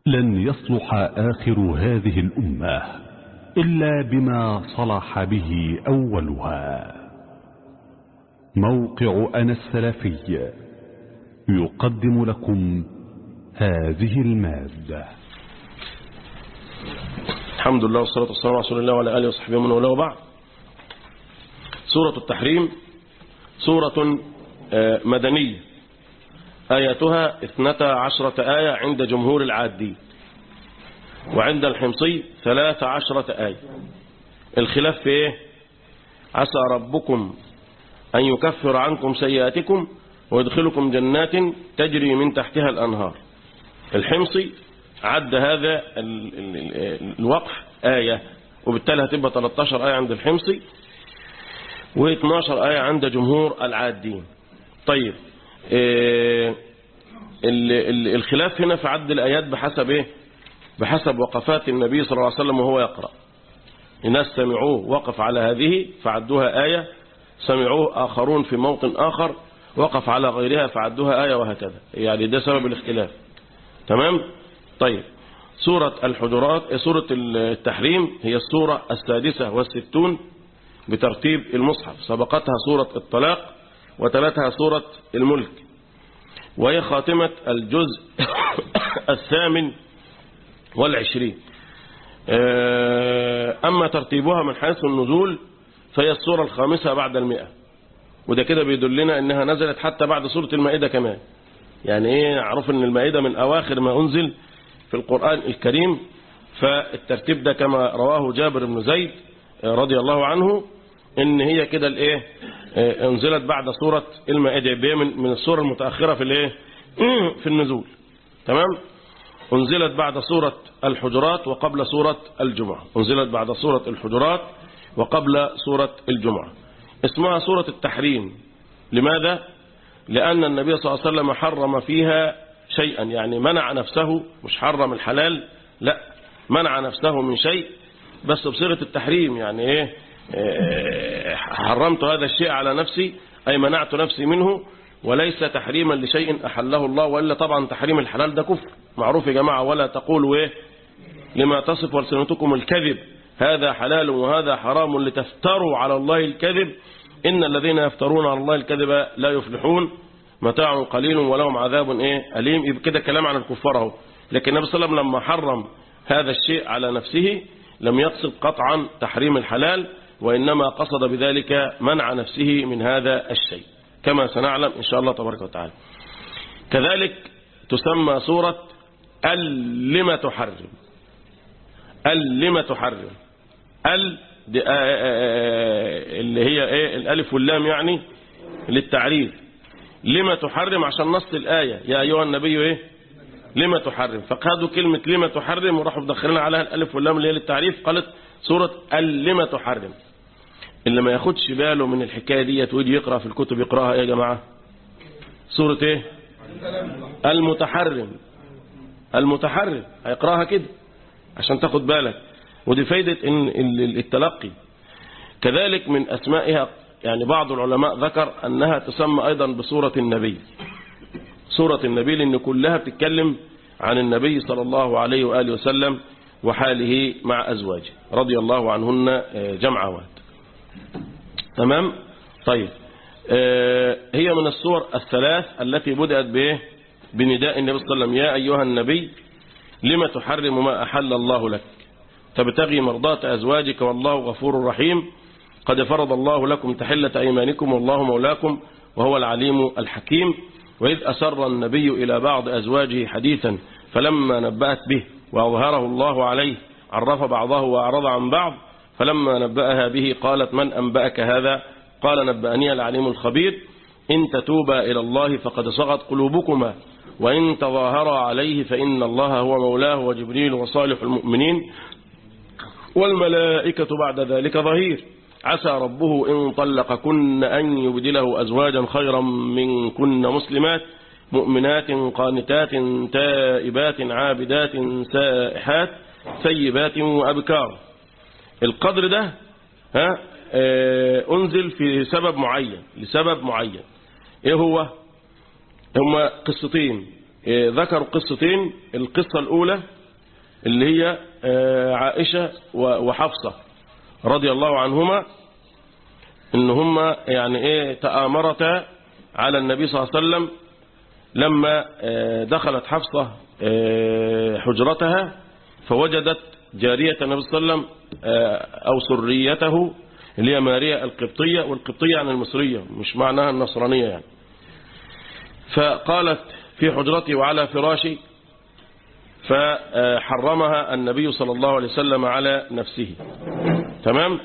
لن يصلح آخر هذه الأمة إلا بما صلح به أولها موقع أنا السلفي يقدم لكم هذه المادة الحمد لله والصلاة والسلام على رسول الله وعلى آله وصحبه ومن والاه بعد سورة التحريم سورة مدنية آياتها اثنتا عشرة آية عند جمهور العادين وعند الحمصي ثلاث عشرة آية الخلاف في ايه عسى ربكم أن يكفر عنكم سيئاتكم ويدخلكم جنات تجري من تحتها الأنهار الحمصي عد هذا الوقف آية وبالتالي هتبقى 13 آية عند الحمصي و12 آية عند جمهور العادين طيب الخلاف هنا في عد الآيات بحسب إيه بحسب وقفات النبي صلى الله عليه وسلم وهو يقرأ الناس سمعوه وقف على هذه فعدوها آية سمعوه آخرون في موطن آخر وقف على غيرها فعدوها آية وهكذا يعني ده سبب الاختلاف تمام طيب سورة الحجرات سورة التحريم هي السورة السادسة والستون بترتيب المصحف سبقتها سورة الطلاق وتلتها سورة الملك وهي خاتمة الجزء الثامن والعشرين أما ترتيبها من حيث النزول فهي السورة الخامسة بعد المئة وده كده بيدلنا أنها نزلت حتى بعد سورة المائدة كمان يعني ايه نعرف ان المائدة من أواخر ما أنزل في القرآن الكريم فالترتيب ده كما رواه جابر بن زيد رضي الله عنه ان هي كده الايه انزلت بعد سورة المائدة من من السورة المتأخرة في الايه في النزول تمام انزلت بعد سورة الحجرات وقبل سورة الجمعة انزلت بعد سورة الحجرات وقبل سورة الجمعة اسمها سورة التحريم لماذا لأن النبي صلى الله عليه وسلم حرم فيها شيئا يعني منع نفسه مش حرم الحلال لا منع نفسه من شيء بس بصيغة التحريم يعني ايه حرمت هذا الشيء على نفسي أي منعت نفسي منه وليس تحريما لشيء أحله الله وإلا طبعا تحريم الحلال ده كفر معروف يا جماعة ولا تقولوا إيه لما تصف ألسنتكم الكذب هذا حلال وهذا حرام لتفتروا على الله الكذب إن الذين يفترون على الله الكذب لا يفلحون متاع قليل ولهم عذاب إيه أليم يبقى كده كلام عن الكفار اهو لكن النبي صلى الله عليه وسلم لما حرم هذا الشيء على نفسه لم يقصد قطعا تحريم الحلال وإنما قصد بذلك منع نفسه من هذا الشيء كما سنعلم إن شاء الله تبارك وتعالى كذلك تسمى سورة ال تحرم ال تحرم ال دي اللي هي ايه الالف واللام يعني للتعريف لما تحرم عشان نص الآية يا أيها النبي ايه لما تحرم فقادوا كلمة لما تحرم وراحوا مدخلين عليها الالف واللام اللي هي للتعريف قالت سورة لما تحرم اللي ما ياخدش باله من الحكاية ديت ويجي يقرأ في الكتب يقرأها ايه يا جماعة سورة ايه المتحرم المتحرم هيقرأها كده عشان تاخد بالك ودي فايدة إن التلقي كذلك من أسمائها يعني بعض العلماء ذكر أنها تسمى أيضا بصورة النبي صورة النبي لأن كلها بتتكلم عن النبي صلى الله عليه وآله وسلم وحاله مع أزواجه رضي الله عنهن جمعوات تمام طيب هي من الصور الثلاث التي بدأت به بنداء النبي صلى الله عليه وسلم يا أيها النبي لما تحرم ما أحل الله لك تبتغي مرضات أزواجك والله غفور رحيم قد فرض الله لكم تحلة أيمانكم والله مولاكم وهو العليم الحكيم وإذ أسر النبي إلى بعض أزواجه حديثا فلما نبأت به وأظهره الله عليه عرف بعضه وأعرض عن بعض فلما نبأها به قالت من أنبأك هذا قال نبأني العليم الخبير إن تتوبا إلى الله فقد صغت قلوبكما وإن تظاهرا عليه فإن الله هو مولاه وجبريل وصالح المؤمنين والملائكة بعد ذلك ظهير عسى ربه إن طلقكن أن يبدله أزواجا خيرا منكن مسلمات مؤمنات قانتات تائبات عابدات سائحات سيبات وأبكار القدر ده ها أنزل في سبب معين لسبب معين إيه هو هما قصتين آه، ذكروا قصتين القصة الأولى اللي هي آه، عائشة و- وحفصة رضي الله عنهما ان هما يعني ايه تآمرتا على النبي صلى الله عليه وسلم لما آه، دخلت حفصة آه، حجرتها فوجدت جارية النبي صلى الله عليه وسلم آه، أو سريته اللي هي ماريا القبطية والقبطية عن المصرية مش معناها النصرانية يعني فقالت في حجرتي وعلى فراشي فحرمها النبي صلى الله عليه وسلم على نفسه تمام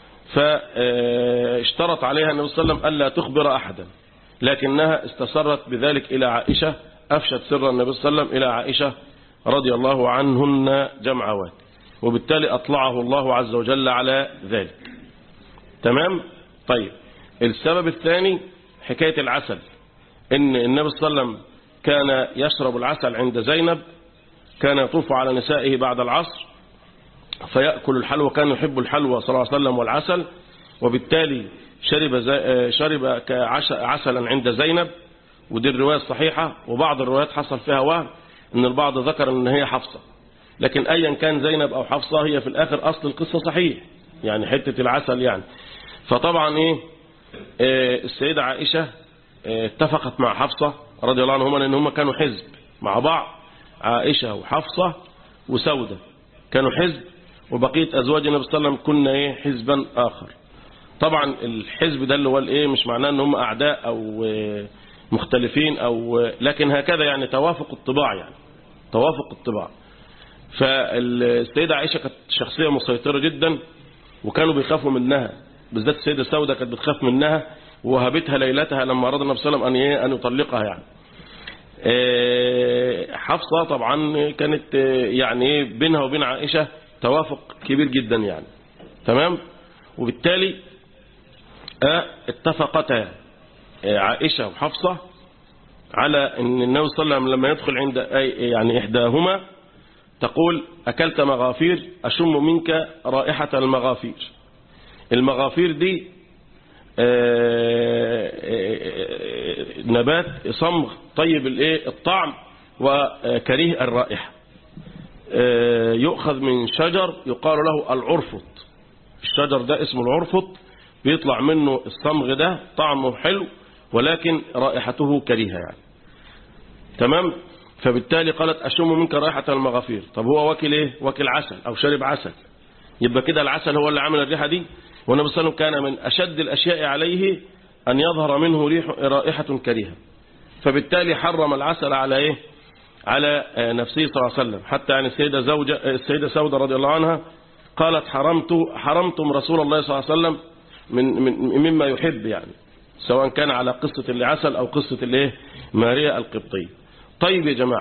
فاشترط عليها النبي صلى الله عليه وسلم ألا تخبر أحدا لكنها استسرت بذلك إلى عائشة أفشت سر النبي صلى الله عليه وسلم إلى عائشة رضي الله عنهن جمعوات وبالتالي أطلعه الله عز وجل على ذلك تمام طيب السبب الثاني حكاية العسل إن النبي صلى الله عليه وسلم كان يشرب العسل عند زينب كان يطوف على نسائه بعد العصر فيأكل الحلوى كان يحب الحلوى صلى الله عليه وسلم والعسل وبالتالي شرب زي شرب كعش- عسلا عند زينب ودي الرواية الصحيحة وبعض الروايات حصل فيها وهم ان البعض ذكر ان هي حفصة لكن ايا كان زينب او حفصة هي في الاخر اصل القصة صحيح يعني حتة العسل يعني فطبعا ايه آه، السيدة عائشة آه، اتفقت مع حفصة رضي الله عنهما لان هم كانوا حزب مع بعض عائشة وحفصة وسودة كانوا حزب وبقية أزواج النبي صلى الله عليه وسلم كنا إيه حزبا آخر طبعا الحزب ده اللي هو الإيه مش معناه إن هم أعداء أو آه، مختلفين أو آه، لكن هكذا يعني توافق الطباع يعني توافق الطباع فالسيدة عائشة كانت شخصية مسيطرة جدا وكانوا بيخافوا منها بالذات السيدة سودة كانت بتخاف منها ووهبتها ليلتها لما أراد النبي صلى الله عليه وسلم أن إيه أن يطلقها يعني آه، حفصة طبعا كانت آه، يعني إيه بينها وبين عائشة توافق كبير جدا يعني تمام وبالتالي آه، اتفقتا آه، عائشة وحفصة على ان النبي صلى الله عليه وسلم لما يدخل عند أي- يعني إحداهما تقول أكلت مغافير أشم منك رائحة المغافير المغافير دي آه، آه، نبات صمغ طيب الايه الطعم وكريه الرائحة آه، يؤخذ من شجر يقال له العرفط الشجر ده اسمه العرفط بيطلع منه الصمغ ده طعمه حلو ولكن رائحته كريهة يعني تمام فبالتالي قالت أشم منك رائحة المغافير طب هو واكل ايه واكل عسل أو شرب عسل يبقى كده العسل هو اللي عمل الريحة دي والنبي صلى الله عليه وسلم كان من أشد الأشياء عليه أن يظهر منه ريح رائحة كريهة فبالتالي حرم العسل على إيه على آه، نفسه صلى الله عليه وسلم حتى يعني السيدة زوجة آه، السيدة سودة رضي الله عنها قالت حرمت حرمتم رسول الله صلى الله عليه وسلم من, من مما يحب يعني سواء كان على قصة العسل أو قصة الايه ماريا القبطية طيب يا جماعة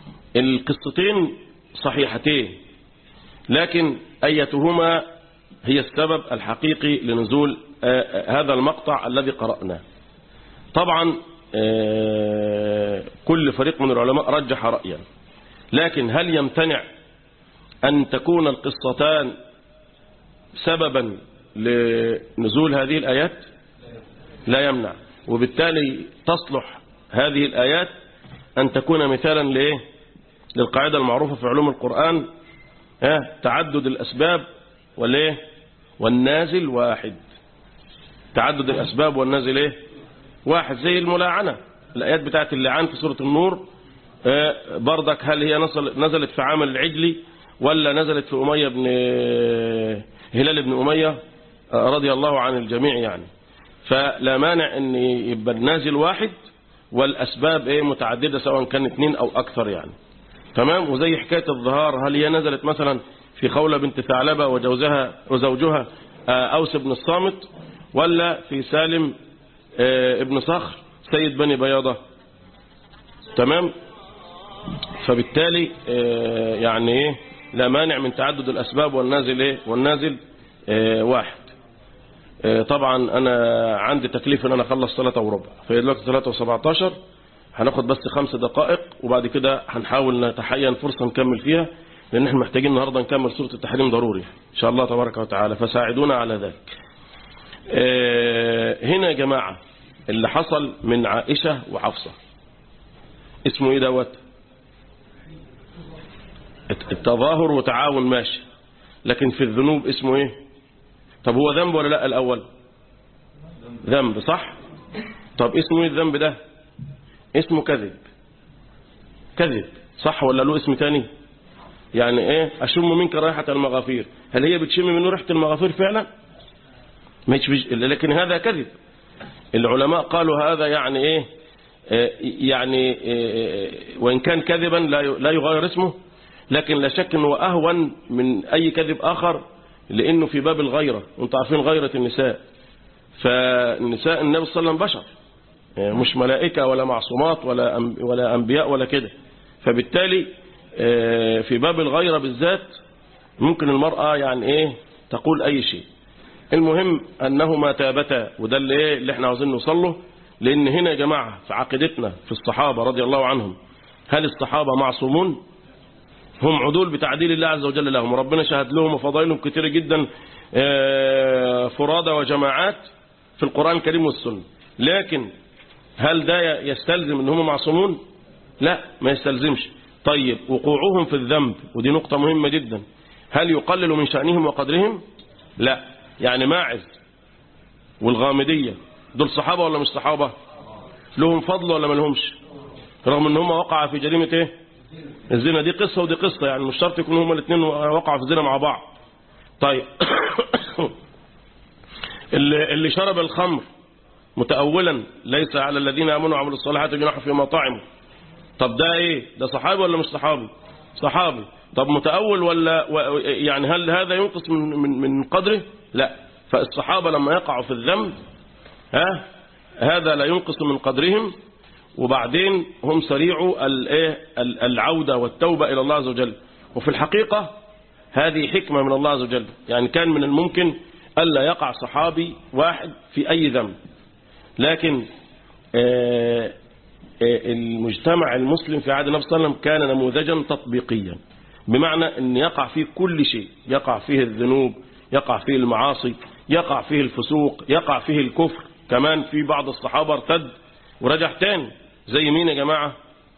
القصتين صحيحتين لكن أيتهما هي السبب الحقيقي لنزول آه، آه، هذا المقطع الذي قرأناه طبعا آه، كل فريق من العلماء رجح رأيا لكن هل يمتنع أن تكون القصتان سببا لنزول هذه الآيات لا يمنع وبالتالي تصلح هذه الآيات أن تكون مثالا لإيه للقاعدة المعروفة في علوم القرآن ها تعدد الأسباب والإيه والنازل واحد تعدد الأسباب والنازل إيه واحد زي الملاعنة الآيات بتاعت اللعان في سورة النور آه، بردك هل هي نزل- نزلت في عامل العجلي ولا نزلت في أمية بن هلال بن أمية آه، رضي الله عن الجميع يعني فلا مانع ان يبقى النازل واحد والأسباب ايه متعددة سواء كان اثنين أو أكثر يعني تمام وزي حكاية الظهار هل هي نزلت مثلا في خولة بنت ثعلبة وجوزها وزوجها آه، أوس بن الصامت ولا في سالم آه، ابن صخر سيد بني بياضة تمام فبالتالي آه، يعني ايه لا مانع من تعدد الأسباب والنازل ايه والنازل آه، واحد آه، طبعا انا عندي تكليف ان انا اخلص ثلاثة وربع فهي دلوقتي ثلاثة وسبعتاشر هناخد بس خمس دقائق وبعد كده هنحاول نتحين فرصة نكمل فيها لان احنا محتاجين النهاردة نكمل سورة التحريم ضروري ان شاء الله تبارك وتعالى فساعدونا على ذلك آه، هنا يا جماعة اللي حصل من عائشة وحفصة اسمه ايه دوت التظاهر وتعاون ماشي لكن في الذنوب اسمه ايه طب هو ذنب ولا لا الاول ذنب صح طب اسمه ايه الذنب ده اسمه كذب كذب صح ولا له اسم تاني يعني ايه اشم منك رائحة المغافير هل هي بتشم منه ريحة المغافير فعلا مش بج... لكن هذا كذب العلماء قالوا هذا يعني ايه آه يعني آه وان كان كذبا لا لا يغير اسمه لكن لا شك انه اهون من اي كذب اخر لانه في باب الغيرة وانتم عارفين غيرة النساء فالنساء النبي صلى الله عليه وسلم بشر مش ملائكة ولا معصومات ولا ولا انبياء ولا كده فبالتالي في باب الغيرة بالذات ممكن المرأة يعني ايه تقول اي شيء المهم انهما تابتا وده اللي ايه اللي احنا عاوزين نوصل له لان هنا يا جماعة في عقيدتنا في الصحابة رضي الله عنهم هل الصحابة معصومون هم عدول بتعديل الله عز وجل لهم وربنا شهد لهم وفضائلهم كتير جدا فرادى وجماعات في القرآن الكريم والسنة لكن هل ده يستلزم ان هم معصومون لا ما يستلزمش طيب وقوعهم في الذنب ودي نقطة مهمة جدا هل يقلل من شأنهم وقدرهم لا يعني ماعز والغامدية دول صحابة ولا مش صحابة لهم فضل ولا ما لهمش رغم ان هم وقع في جريمة ايه الزنا دي قصة ودي قصة يعني مش شرط يكونوا هم الاثنين وقعوا في الزنا مع بعض طيب اللي, اللي شرب الخمر متأولا ليس على الذين امنوا وعملوا الصالحات جناح فيما طعموا طب ده ايه ده صحابي ولا مش صحابي صحابي طب متأول ولا يعني هل هذا ينقص من من من قدره لا فالصحابة لما يقعوا في الذنب ها هذا لا ينقص من قدرهم وبعدين هم سريعوا الايه العودة والتوبة إلى الله عز وجل وفي الحقيقة هذه حكمة من الله عز وجل يعني كان من الممكن ألا يقع صحابي واحد في أي ذنب لكن آه المجتمع المسلم في عهد النبي صلى الله عليه وسلم كان نموذجا تطبيقيا بمعنى أن يقع فيه كل شيء يقع فيه الذنوب يقع فيه المعاصي يقع فيه الفسوق يقع فيه الكفر كمان في بعض الصحابة ارتد ورجع تاني زي مين يا جماعة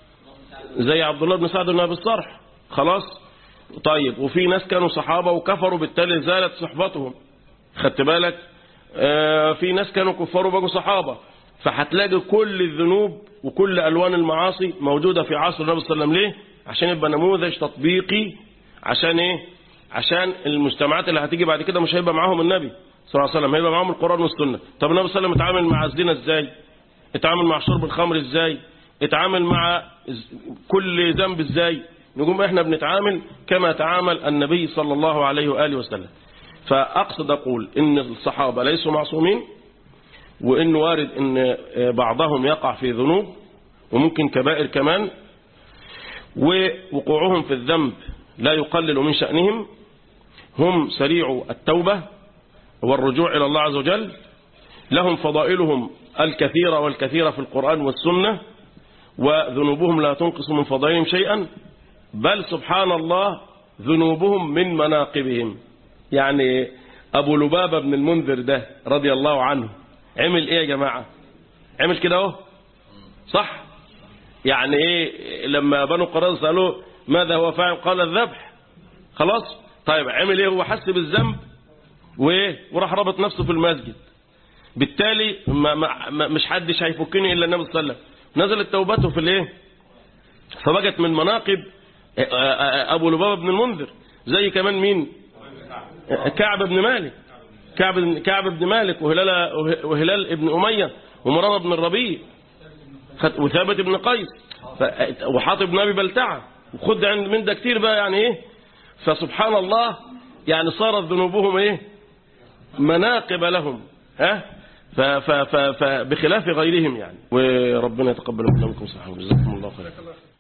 زي عبد الله بن سعد بن أبي الصرح خلاص طيب وفي ناس كانوا صحابة وكفروا بالتالي زالت صحبتهم خدت بالك آه في ناس كانوا كفار وبقوا صحابة فهتلاقي كل الذنوب وكل ألوان المعاصي موجودة في عصر النبي صلى الله عليه وسلم ليه عشان يبقى نموذج تطبيقي عشان ايه عشان المجتمعات اللي هتيجي بعد كده مش هيبقى معاهم النبي صلى الله عليه وسلم هيبقى معاهم القرآن والسنة طب النبي صلى الله عليه وسلم اتعامل مع الزنا ازاي اتعامل مع شرب الخمر ازاي اتعامل مع كل ذنب ازاي نقوم احنا بنتعامل كما تعامل النبي صلى الله عليه وآله وسلم فأقصد أقول إن الصحابة ليسوا معصومين وإن وارد إن بعضهم يقع في ذنوب وممكن كبائر كمان ووقوعهم في الذنب لا يقلل من شأنهم هم سريع التوبة والرجوع إلى الله عز وجل لهم فضائلهم الكثيرة والكثيرة في القرآن والسنة وذنوبهم لا تنقص من فضائلهم شيئا بل سبحان الله ذنوبهم من مناقبهم يعني أبو لبابة بن المنذر ده رضي الله عنه عمل إيه يا جماعة عمل كده اهو صح يعني إيه لما بنو قريظة سألوه ماذا هو فاعل قال الذبح خلاص طيب عمل إيه هو حس بالذنب وإيه وراح ربط نفسه في المسجد بالتالي ما ما مش حد هيفكني إلا النبي صلى الله عليه وسلم نزلت توبته في الإيه فبقت من مناقب أبو لبابة بن المنذر زي كمان مين كعب بن مالك كعب كعب بن مالك وهلال وهلال ابن أمية ومرارة بن الربيع وثابت بن قيس وحاطب بن أبي بلتعة وخد عند من ده كتير بقى يعني ايه فسبحان الله يعني صارت ذنوبهم ايه مناقب لهم ها فبخلاف غيرهم يعني وربنا يتقبل منا منكم صحيح جزاكم الله خيرا